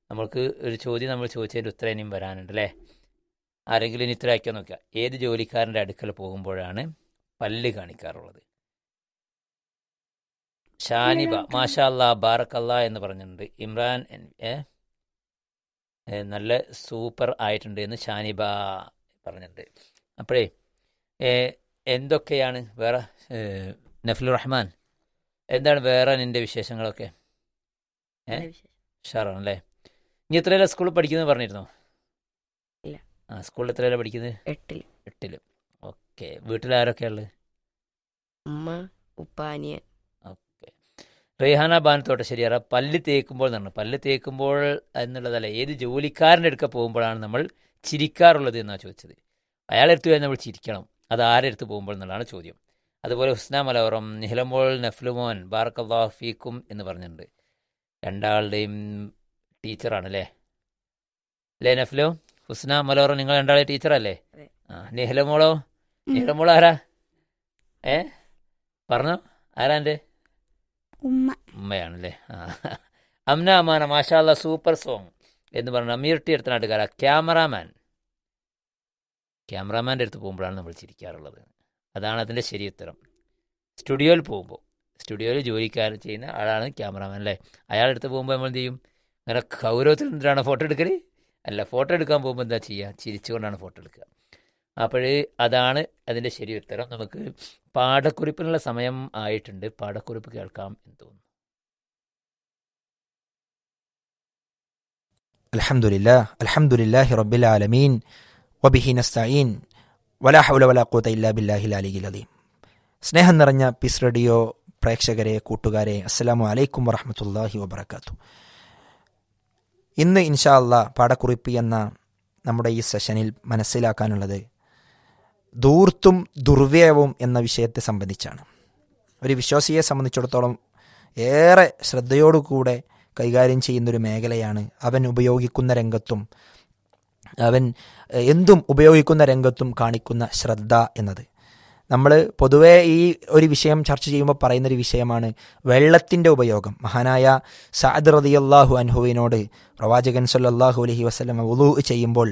നമ്മൾക്ക് ഒരു ചോദ്യം നമ്മൾ ചോദിച്ചതിൻ്റെ ഉത്തരം ഇനിയും വരാനുണ്ട് അല്ലേ ആരെങ്കിലും ഇനി ഉത്തരം അയക്കാൻ നോക്കുക ഏത് ജോലിക്കാരൻ്റെ അടുക്കൽ പോകുമ്പോഴാണ് പല്ല് കാണിക്കാറുള്ളത് ഷാനിബ മാഷാ അല്ലാ ബാറക്കല്ല എന്ന് പറഞ്ഞിട്ടുണ്ട് ഇമ്രാൻ എൻ- ഏ? ഏ, നല്ല സൂപ്പർ ആയിട്ടുണ്ട് എന്ന് ഷാനിബ പറഞ്ഞിട്ടുണ്ട് അപ്പോഴേ ഏ, എന്തൊക്കെയാണ് വേറെ ഏ, നഫ്ലുർ റഹ്മാൻ എന്താണ് വേറെ നിന്റെ വിശേഷങ്ങളൊക്കെ ഏ? നല്ല വിശേഷം. ഉഷാറാണല്ലേ ഇനി എത്രയല്ല സ്കൂളിൽ പഠിക്കുന്നത് പറഞ്ഞിരുന്നോ ഇല്ല. ആ സ്കൂളിൽ എത്രയല്ല പഠിക്കുന്നത് എട്ടില് എട്ടില് ഓക്കെ വീട്ടിൽ ആരൊക്കെയുള്ളത് ഉമ്മ ഉപ്പ അനിയൻ ഓക്കെ റേഹാന ബാനത്തോട്ടെ ശരിയാറ പല്ല് തേക്കുമ്പോൾ എന്നാണ് പല്ല് തേക്കുമ്പോൾ എന്നുള്ളതല്ല ഏത് ജോലിക്കാരൻ്റെ അടുക്ക പോകുമ്പോഴാണ് നമ്മൾ ചിരിക്കാറുള്ളത് എന്നാണ് ചോദിച്ചത് അയാളെടുത്ത് പോയാൽ നമ്മൾ ചിരിക്കണം അത് ആരെടുത്ത് പോകുമ്പോൾ എന്നുള്ളതാണ് ചോദ്യം അതുപോലെ ഹുസ്ന മലവറം നിഹലമോൾ നഫ്ലുമോൻ ബാറക്കല്ലാഹ് ഫീക്കും എന്ന് പറഞ്ഞിട്ടുണ്ട് രണ്ടാളുടെയും ടീച്ചറാണ് അല്ലേ അല്ലേ നഫ്ലു ഹുസ്ന മലവറം നിങ്ങൾ രണ്ടാളെ ടീച്ചറല്ലേ അതെ. ആ നിഹലമോളോ നിഹലമോൾ ആരാ ഏ പറഞ്ഞോ ആരാ എൻ്റെ ഉമ്മ ഉമ്മയാണല്ലേ ആ അമ്ന അമാന മാഷാല്ല സൂപ്പർ സോങ് എന്ന് പറഞ്ഞ അമീർ ടി അടുത്ത നാട്ടുകാര ക്യാമറാമാൻ ക്യാമറാമാൻ്റെ അടുത്ത് പോകുമ്പോഴാണ് നമ്മൾ ചിരിക്കാറുള്ളത് അതാണ് അതിൻ്റെ ശരി ഉത്തരം സ്റ്റുഡിയോയിൽ പോകുമ്പോൾ സ്റ്റുഡിയോയിൽ ജോലിക്കാരൻ ചെയ്യുന്ന ആളാണ് ക്യാമറാമാൻ അല്ലേ അയാളുടെ അടുത്ത് പോകുമ്പോൾ നമ്മൾ എന്ത് ചെയ്യും അങ്ങനെ ഗൗരവത്തിൽ നിന്നിട്ടാണ് ഫോട്ടോ എടുക്കൽ അല്ല ഫോട്ടോ എടുക്കാൻ പോകുമ്പോൾ എന്താ ചെയ്യുക ചിരിച്ചുകൊണ്ടാണ് ഫോട്ടോ എടുക്കുക അപ്പോഴേ അതാണ് അതിൻ്റെ ശരി ഉത്തരം നമുക്ക് പാഠക്കുറിപ്പിനുള്ള സമയം ആയിട്ടുണ്ട് പാഠക്കുറിപ്പ് കേൾക്കാം എന്ന് തോന്നുന്നു الحمد لله الحمد لله رب العالمين وبه نستعين ولا حول ولا قوة إلا بالله العلي العظيم സ്നേഹം നിറഞ്ഞ പീസ് റേഡിയോ പ്രേക്ഷകരെ കൂട്ടുകാരെ അസ്സലാമു അലൈക്കും വറഹമത്തല്ലാഹി വബർക്കാത്തു ഇന്ന് ഇൻഷാ അല്ലാ പാഠക്കുറിപ്പ് എന്ന നമ്മുടെ ഈ സെഷനിൽ മനസ്സിലാക്കാനുള്ളത് ധൂർത്തും ദുർവ്യയവും എന്ന വിഷയത്തെ സംബന്ധിച്ചാണ് ഒരു വിശ്വാസിയെ സംബന്ധിച്ചിടത്തോളം ഏറെ ശ്രദ്ധയോടുകൂടെ കൈകാര്യം ചെയ്യുന്നൊരു മേഖലയാണ് അവൻ ഉപയോഗിക്കുന്ന രംഗത്തും അവൻ എഹ്, എന്തും ഉപയോഗിക്കുന്ന രംഗത്തും കാണിക്കുന്ന ശ്രദ്ധ എന്നത് നമ്മൾ പൊതുവേ ഈ ഒരു വിഷയം ചർച്ച ചെയ്യുമ്പോൾ പറയുന്നൊരു വിഷയമാണ് വെള്ളത്തിൻ്റെ ഉപയോഗം മഹാനായ സാദ് റതിയല്ലാഹു അൻഹുവിനോട് പ്രവാചകൻ സല്ലല്ലാഹു അലൈഹി വസല്ലം വുളു ചെയ്യുമ്പോൾ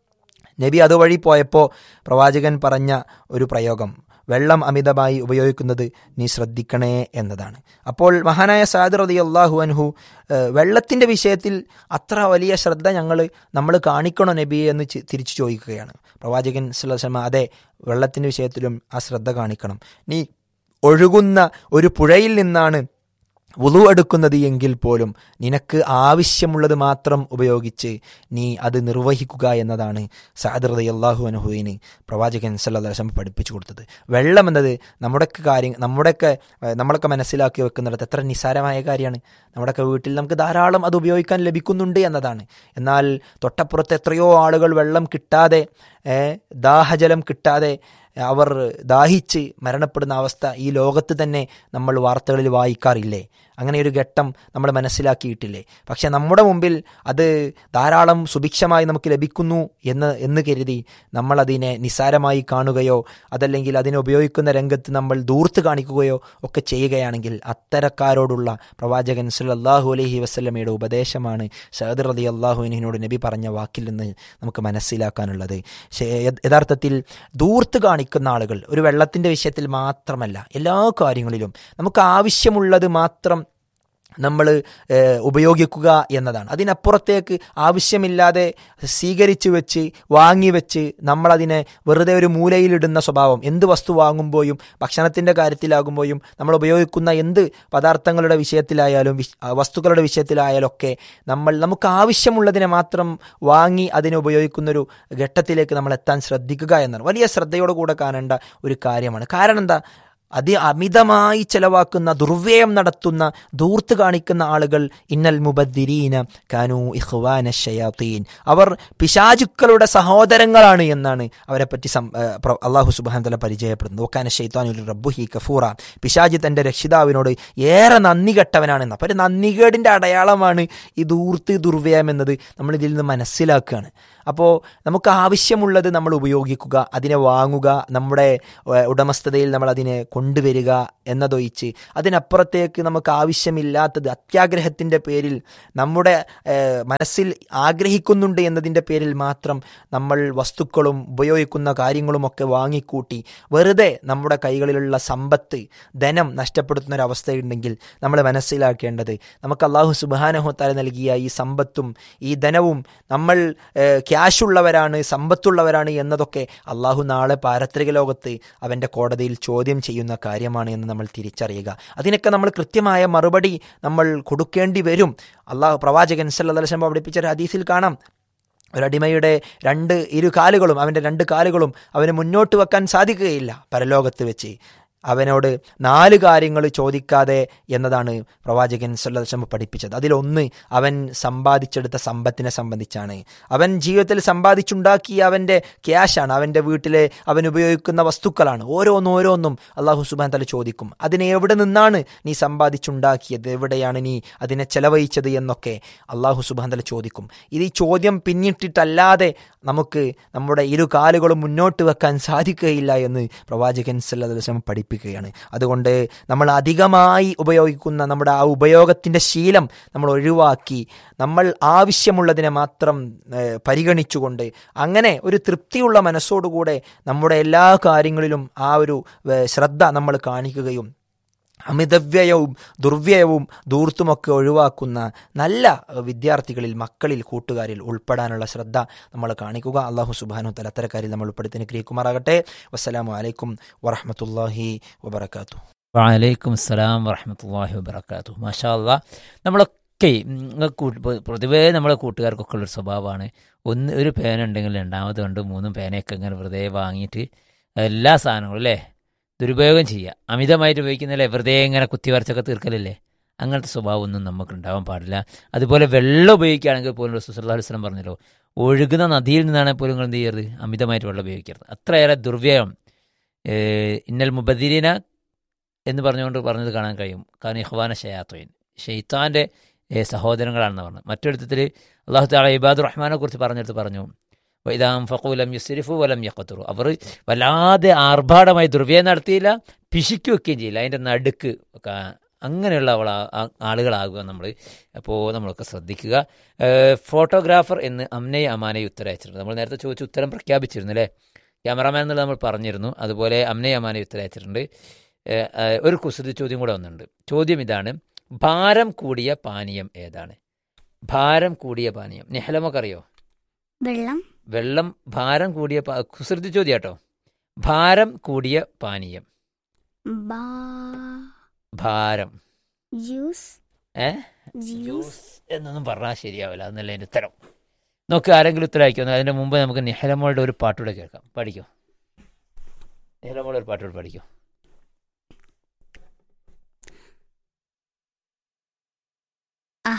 നബി അതുവഴി പോയപ്പോൾ പ്രവാചകൻ പറഞ്ഞ ഒരു പ്രയോഗം വെള്ളം അമിതമായി ഉപയോഗിക്കുന്നത് നീ ശ്രദ്ധിക്കണേ എന്നതാണ് അപ്പോൾ മഹാനായ സാദ് റതി അള്ളാഹു അൻഹു ഏഹ്, വെള്ളത്തിൻ്റെ വിഷയത്തിൽ അത്ര വലിയ ശ്രദ്ധ ഞങ്ങൾ നമ്മൾ കാണിക്കണോ നബി എന്ന് ചി- തിരിച്ചു ചോദിക്കുകയാണ് പ്രവാചകൻ സുലസമ അതെ വെള്ളത്തിൻ്റെ വിഷയത്തിലും ആ ശ്രദ്ധ കാണിക്കണം നീ ഒഴുകുന്ന ഒരു പുഴയിൽ നിന്നാണ് വുളു എടുക്കുന്നത് എങ്കിൽ പോലും നിനക്ക് ആവശ്യമുള്ളത് മാത്രം ഉപയോഗിച്ച് നീ അത് നിർവഹിക്കുക എന്നതാണ് സാദൃത അള്ളാഹു അനുഹുവിന് പ്രവാചകൻ സല്ലാസ്ലം പഠിപ്പിച്ചു കൊടുത്തത് വെള്ളം എന്നത് നമ്മുടെയൊക്കെ കാര്യം നമ്മുടെയൊക്കെ ഏഹ്, നമ്മളൊക്കെ മനസ്സിലാക്കി വെക്കുന്നിടത്ത് എത്ര നിസ്സാരമായ കാര്യമാണ് നമ്മുടെയൊക്കെ വീട്ടിൽ നമുക്ക് ധാരാളം അത് ഉപയോഗിക്കാൻ ലഭിക്കുന്നുണ്ട് എന്നതാണ് എന്നാൽ തൊട്ടപ്പുറത്ത് എത്രയോ ആളുകൾ വെള്ളം കിട്ടാതെ ഏഹ്, ദാഹജലം കിട്ടാതെ അവർ ദാഹിച്ച് മരണപ്പെടുന്ന അവസ്ഥ ഈ ലോകത്ത് തന്നെ നമ്മൾ വാർത്തകളിൽ വായിക്കാറില്ലേ അങ്ങനെ ഒരു ഘട്ടം നമ്മൾ മനസ്സിലാക്കിയിട്ടില്ലേ പക്ഷെ നമ്മുടെ മുമ്പിൽ അത് ധാരാളം സുഭിക്ഷമായി നമുക്ക് ലഭിക്കുന്നു എന്ന് എന്ന് കരുതി നമ്മൾ അതിനെ നിസ്സാരമായി കാണുകയോ അതല്ലെങ്കിൽ അതിനെ ഉപയോഗിക്കുന്ന രംഗത്ത് നമ്മൾ ദൂർത്ത് കാണിക്കുകയോ ഒക്കെ ചെയ്യുകയാണെങ്കിൽ അത്തരക്കാരോടുള്ള പ്രവാചകൻ സല്ലല്ലാഹു അലൈഹി വസല്ലമയുടെ ഉപദേശമാണ് ഷഹദർ അലി അള്ളാഹുവിനോട് നബി പറഞ്ഞ വാക്കിൽ നിന്ന് നമുക്ക് മനസ്സിലാക്കാനുള്ളത് ശേ- യഥാർത്ഥത്തിൽ ദൂർത്ത് കാണിക്കുന്ന ആളുകൾ ഒരു വെള്ളത്തിൻ്റെ വിഷയത്തിൽ മാത്രമല്ല എല്ലാ കാര്യങ്ങളിലും നമുക്ക് ആവശ്യമുള്ളത് മാത്രം നമ്മൾ ഉപയോഗിക്കുക എന്നതാണ് അതിനപ്പുറത്തേക്ക് ആവശ്യമില്ലാതെ സ്വീകരിച്ചു വെച്ച് വാങ്ങി വെച്ച് നമ്മളതിനെ വെറുതെ ഒരു മൂലയിലിടുന്ന സ്വഭാവം എന്ത് വസ്തു വാങ്ങുമ്പോഴും ഭക്ഷണത്തിൻ്റെ കാര്യത്തിലാകുമ്പോഴും നമ്മൾ ഉപയോഗിക്കുന്ന എന്ത് പദാർത്ഥങ്ങളുടെ വിഷയത്തിലായാലും വിഷ്- ആ, വസ്തുക്കളുടെ വിഷയത്തിലായാലും ഒക്കെ നമ്മൾ നമുക്ക് ആവശ്യമുള്ളതിനെ മാത്രം വാങ്ങി അതിനെ ഉപയോഗിക്കുന്നൊരു ഘട്ടത്തിലേക്ക് നമ്മൾ എത്താൻ ശ്രദ്ധിക്കുക എന്നാണ് വലിയ ശ്രദ്ധയോടെ കൂടെ കാണേണ്ട ഒരു കാര്യമാണ് കാരണം എന്താ അതി അമിതമായി ചെലവാക്കുന്ന ദുർവ്യയം നടത്തുന്ന ദൂർത്ത് കാണിക്കുന്ന ആളുകൾ ഇന്നൽ മുബദ്ദിരീന കാനു ഇഖ്വാന ഷയാത്തീൻ അവർ പിശാചുക്കളുടെ സഹോദരങ്ങളാണ് എന്നാണ് അവരെ പറ്റി സം- ഏ, പ്ര- അള്ളാഹു സുബാൻ തല പരിചയപ്പെടുന്നത് ഓക്കാന ഷെയ്ത്താനുൽ റബ്ബുഹി കഫൂറ പിശാജി തന്റെ രക്ഷിതാവിനോട് ഏറെ നന്ദി കെട്ടവനാണെന്ന് അപ്പോൾ ഒരു നന്ദികേടിന്റെ അടയാളമാണ് ഈ ദൂർത്ത് ദുർവ്യയം എന്നത് നമ്മൾ ഇതിൽ നിന്ന് മനസ്സിലാക്കുകയാണ് അപ്പോൾ നമുക്ക് ആവശ്യമുള്ളത് നമ്മൾ ഉപയോഗിക്കുക അതിനെ വാങ്ങുക നമ്മുടെ ഏ, ഉടമസ്ഥതയിൽ നമ്മൾ അതിനെ കൊണ്ടുവരിക എന്നതൊഴിച്ച് അതിനപ്പുറത്തേക്ക് നമുക്ക് ആവശ്യമില്ലാത്തത് അത്യാഗ്രഹത്തിൻ്റെ പേരിൽ നമ്മുടെ ഏഹ്, മനസ്സിൽ ആഗ്രഹിക്കുന്നുണ്ട് എന്നതിൻ്റെ പേരിൽ മാത്രം നമ്മൾ വസ്തുക്കളും ഉപയോഗിക്കുന്ന കാര്യങ്ങളുമൊക്കെ വാങ്ങിക്കൂട്ടി വെറുതെ നമ്മുടെ കൈകളിലുള്ള സമ്പത്ത് ധനം നഷ്ടപ്പെടുത്തുന്ന ഒരു അവസ്ഥയുണ്ടെങ്കിൽ നമ്മൾ മനസ്സിലാക്കേണ്ടത് നമുക്ക് അള്ളാഹു സുബാനഹോത്താല നൽകിയ ഈ സമ്പത്തും ഈ ധനവും നമ്മൾ ഏഹ്, ക്യാഷുള്ളവരാണ് സമ്പത്തുള്ളവരാണ് എന്നതൊക്കെ അള്ളാഹു നാളെ പാരത്രിക ലോകത്ത് അവൻ്റെ കോടതിയിൽ ചോദ്യം ചെയ്യുന്ന കാര്യമാണ് എന്ന് നമ്മൾ തിരിച്ചറിയുക അതിനൊക്കെ നമ്മൾ കൃത്യമായ മറുപടി നമ്മൾ കൊടുക്കേണ്ടി വരും അള്ളാഹു പ്രവാചകൻ സല്ലല്ലാഹു പഠിപ്പിച്ച ഒരു ഹദീസിൽ കാണാം ഒരടിമയുടെ രണ്ട് ഇരു കാലുകളും അവൻ്റെ രണ്ട് കാലുകളും അവന് മുന്നോട്ട് വെക്കാൻ സാധിക്കുകയില്ല പരലോകത്ത് വെച്ച് അവനോട് നാല് കാര്യങ്ങൾ ചോദിക്കാതെ എന്നതാണ് പ്രവാചകൻ സല്ലല്ലാഹു പഠിപ്പിച്ചത് അതിലൊന്ന് അവൻ സമ്പാദിച്ചെടുത്ത സമ്പത്തിനെ സംബന്ധിച്ചാണ് അവൻ ജീവിതത്തിൽ സമ്പാദിച്ചുണ്ടാക്കിയ അവൻ്റെ ക്യാഷാണ് അവൻ്റെ വീട്ടിലെ അവൻ ഉപയോഗിക്കുന്ന വസ്തുക്കളാണ് ഓരോന്നോരോന്നും അള്ളാഹു സുബാൻ തല ചോദിക്കും അതിനെ എവിടെ നിന്നാണ് നീ സമ്പാദിച്ചുണ്ടാക്കിയത് എവിടെയാണ് നീ അതിനെ ചെലവഴിച്ചത് എന്നൊക്കെ അള്ളാഹു സുബാൻ തല ചോദിക്കും ഇത് ഈ ചോദ്യം പിന്നിട്ടിട്ടല്ലാതെ നമുക്ക് നമ്മുടെ ഇരു കാലുകളും മുന്നോട്ട് വെക്കാൻ സാധിക്കുകയില്ല എന്ന് പ്രവാചകൻ സല്ലല്ലാഹു പഠിപ്പിക്കുകയാണ് അതുകൊണ്ട് നമ്മൾ അധികമായി ഉപയോഗിക്കുന്ന നമ്മുടെ ആ ഉപയോഗത്തിൻ്റെ ശീലം നമ്മൾ ഒഴിവാക്കി നമ്മൾ ആവശ്യമുള്ളതിനെ മാത്രം ഏഹ്, പരിഗണിച്ചുകൊണ്ട് അങ്ങനെ ഒരു തൃപ്തിയുള്ള മനസ്സോടുകൂടെ നമ്മുടെ എല്ലാ കാര്യങ്ങളിലും ആ ഒരു ഏഹ്, ശ്രദ്ധ നമ്മൾ കാണിക്കുകയും അമിതവ്യയവും ദുർവ്യയവും ദൂർത്തുമൊക്കെ ഒഴിവാക്കുന്ന നല്ല ഏഹ്, വിദ്യാർത്ഥികളിൽ മക്കളിൽ കൂട്ടുകാരിൽ ഉൾപ്പെടാനുള്ള ശ്രദ്ധ നമ്മൾ കാണിക്കുക അള്ളാഹു സുബാനു തലത്തരക്കാരിൽ നമ്മൾ ഉൾപ്പെടുത്തി അനുഗ്രഹിക്കുമാറാകട്ടെ വസ്സലാമു അലൈക്കും വറഹമത്തല്ലാഹി വബർക്കാത്തു വലൈക്കും അസ്സലാം വറഹമത്തല്ലാഹി വബർക്കാത്തു മാഷാ അല്ലാ നമ്മളൊക്കെ ഉം, ഇങ്ങ കൂട്ട്- പൊ- പൊതുവേ നമ്മളെ കൂട്ടുകാർക്കൊക്കെ ഉള്ളൊരു സ്വഭാവമാണ് ഒന്ന് ഒരു പേന ഉണ്ടെങ്കിൽ രണ്ടാമത് രണ്ടും മൂന്നും പേനയൊക്കെ ഇങ്ങനെ വെറുതെ വാങ്ങിയിട്ട് എല്ലാ സാധനങ്ങളും അല്ലേ ദുരുപയോഗം ചെയ്യുക അമിതമായിട്ട് ഉപയോഗിക്കുന്നില്ലേ വെറുതെ ഇങ്ങനെ കുത്തിവരച്ചൊക്കെ തീർക്കലില്ലേ അങ്ങനത്തെ സ്വഭാവമൊന്നും നമുക്ക് ഉണ്ടാവാൻ പാടില്ല അതുപോലെ വെള്ളം ഉപയോഗിക്കുകയാണെങ്കിൽ പോലും റസൂൽ വസ്ലം പറഞ്ഞല്ലോ ഒഴുകുന്ന നദിയിൽ നിന്നാണ് പോലും നിങ്ങൾ എന്ത് ചെയ്യരുത് അമിതമായിട്ട് വെള്ളം ഉപയോഗിക്കരുത് അത്രയേറെ ദുർവ്യയം ഏഹ്, ഇന്നൽ മുബദിരീന എന്ന് പറഞ്ഞുകൊണ്ട് പറഞ്ഞത് കാണാൻ കഴിയും കാരണം ഇഹ്വാന ഷയാത്തോയിൻ ഷെയ്ത്താൻ്റെ സഹോദരങ്ങളാണെന്ന് പറഞ്ഞു മറ്റൊരുത്തത്തിൽ അള്ളാഹു താല ഇബാദുർ റഹ്മാനെ കുറിച്ച് പറഞ്ഞെടുത്ത് പറഞ്ഞു വൈദാം ഫഖൂലം യുസ്രിഫു വലം യഖത്തുറു അവർ വല്ലാതെ ആർഭാടമായി ദുർവ്യയം നടത്തിയില്ല പിശിക്കു വെക്കുകയും ചെയ്യില്ല അതിൻ്റെ നടുക്ക് ഒക്കെ അങ്ങനെയുള്ള അവൾ ആളുകളാകുക നമ്മൾ അപ്പോൾ നമ്മളൊക്കെ ശ്രദ്ധിക്കുക ഏഹ്, ഫോട്ടോഗ്രാഫർ എന്ന് അമ്നയെ അമാനയെ ഉത്തരം അയച്ചിട്ടുണ്ട് നമ്മൾ നേരത്തെ ചോദിച്ച ഉത്തരം പ്രഖ്യാപിച്ചിരുന്നു അല്ലേ ക്യാമറാമാൻ എന്നുള്ളത് നമ്മൾ പറഞ്ഞിരുന്നു അതുപോലെ അമ്നയെ അമാനയെ ഉത്തരം അയച്ചിട്ടുണ്ട് ഏഹ്, ഏഹ്, ഒരു കുസൃതി ചോദ്യം കൂടെ വന്നിട്ടുണ്ട് ചോദ്യം ഇതാണ് ഭാരം കൂടിയ പാനീയം ഏതാണ് ഭാരം കൂടിയ പാനീയം നെഹലമൊക്കെ അറിയോ വെള്ളം വെള്ളം ഭാരം കൂടിയ പാ- കുസൃതി ചോദ്യം കേട്ടോ ഭാരം കൂടിയ പാനീയം ബാ ഭാരം ജ്യൂസ് ഏ ജ്യൂസ് ജ്യൂസ് എന്നൊന്നും പറഞ്ഞാൽ ശരിയാവില്ല എന്നല്ല അതിൻ്റെ ഉത്തരം നോക്ക് ആരെങ്കിലും ഉത്തരം അയക്കുന്നു അതിൻ്റെ മുമ്പ് നമുക്ക് നിഹലമോളുടെ ഒരു പാട്ടൂടെ കേൾക്കാം പഠിക്കോ നിഹലമോളുടെ ഒരു പാട്ടൂടെ പഠിക്കോ